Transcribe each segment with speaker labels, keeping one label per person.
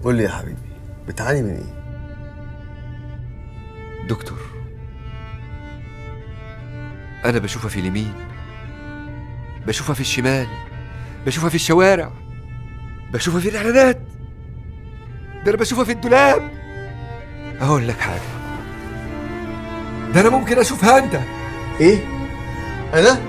Speaker 1: قول لي يا حبيبي بتعاني من ايه
Speaker 2: دكتور أنا بشوفها في اليمين بشوفها في الشمال بشوفها في الشوارع بشوفها في الإعلانات ده أنا بشوفها في الدولاب أقول لك حاجة ده أنا ممكن أشوفها أنت
Speaker 1: ايه انا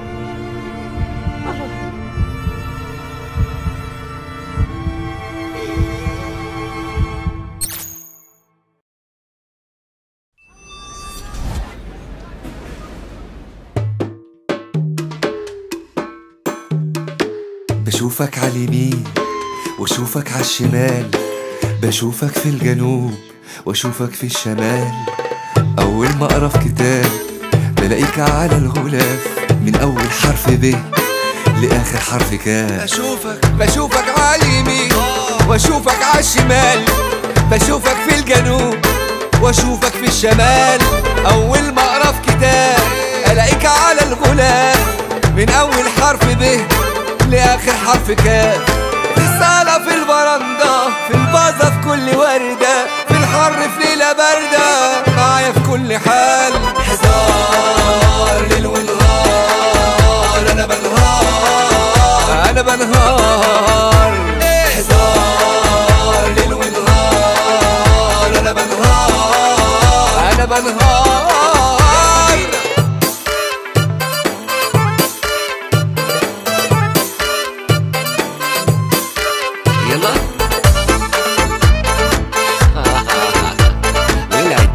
Speaker 2: بشوفك على اليمين واشوفك على الشمال بشوفك في الجنوب واشوفك في الشمال اول ما اقرا في كتاب بلاقيك على الغلاف من اول حرف ب لاخر حرف كاف بشوفك بشوفك على اليمين واشوفك على الشمال بشوفك في الجنوب واشوفك في الشمال اول ما اقرا في كتاب الاقيك على الغلاف من اول حرف ب لاخر حرف كاف في الصالة في البرندة في البازة في كل وردة في الحر في ليلة باردة معايا في كل حال حزار ليل ونهار انا بنهار انا بنهار حزار ليل ونهار انا بنهار انا بنهار يلا ولعت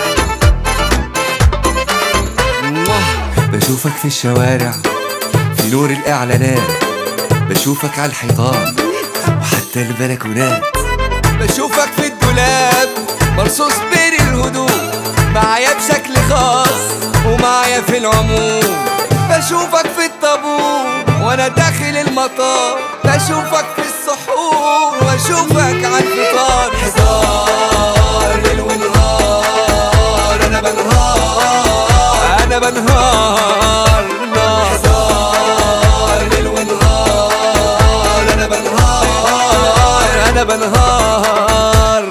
Speaker 2: بشوفك في الشوارع في نور الإعلانات بشوفك على الحيطان وحتى البلكونات بشوفك في الدولاب مرصوص بين الهدوم معايا بشكل خاص ومعايا في العموم بشوفك في الطابور وانا داخل المطار بشوفك في السحور واشوفك على الفطار حصار ليل ونهار انا بنهار انا بنهار حصار ليل ونهار انا بنهار انا بنهار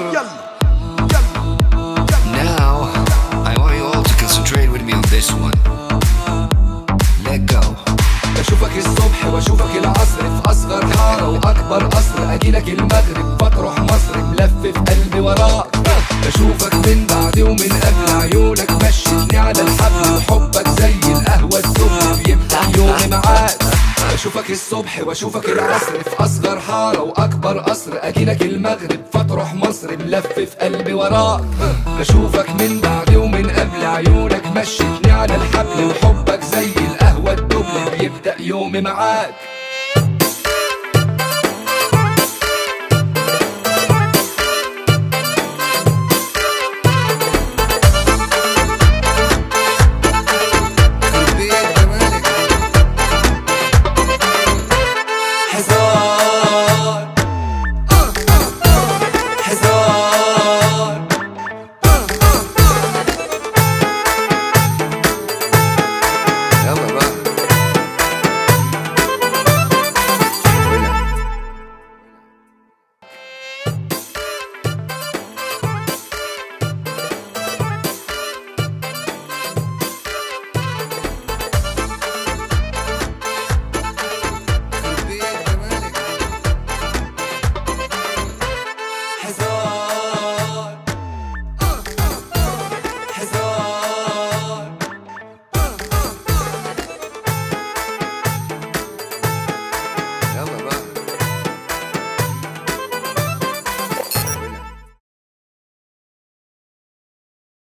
Speaker 3: Now, I want you all to concentrate with me on this one. Let go.
Speaker 2: بشوفك الصبح واشوفك العصر في اصغر حاره واكبر قصر اجيلك المغرب فتروح مصر ملف في قلبي وراك بشوفك من بعد ومن قبل عيونك مشيتني على الحبل وحبك زي القهوه السخن بيفتح يومي معاك بشوفك الصبح واشوفك العصر في اصغر حاره واكبر قصر اجيلك المغرب فتروح مصر ملف في قلبي وراك بشوفك من بعد ومن قبل عيونك مشيتني على الحبل وحبك زي القهوه الدبل بيبدا يومي معاك